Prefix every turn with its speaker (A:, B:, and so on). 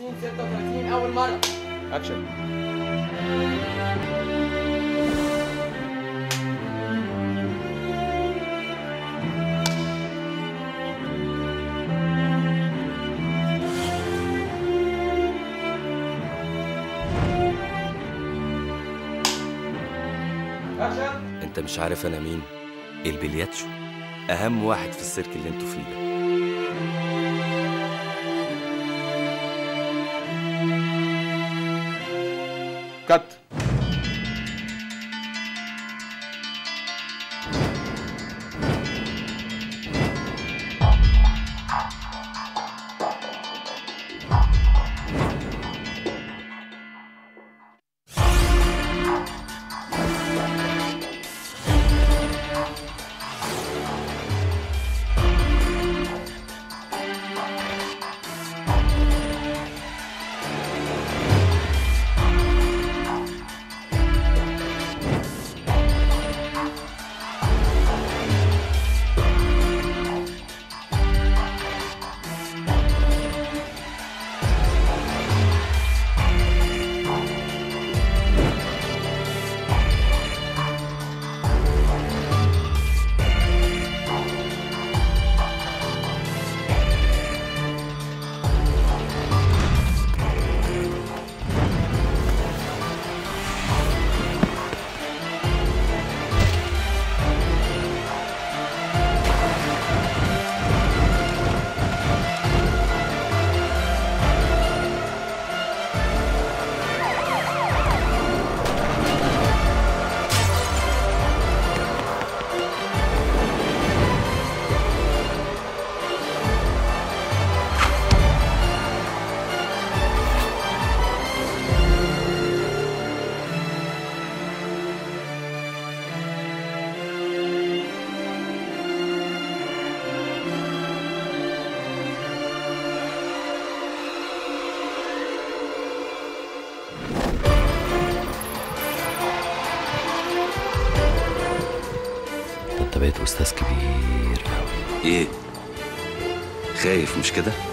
A: 55 36 اول مره
B: اكشن اكشن
C: انت مش عارف انا مين البلياتشو اهم واحد في السيرك اللي انتوا فيه ده
B: كات
C: ده انت بقيت استاذ كبير قوي ايه خايف مش كده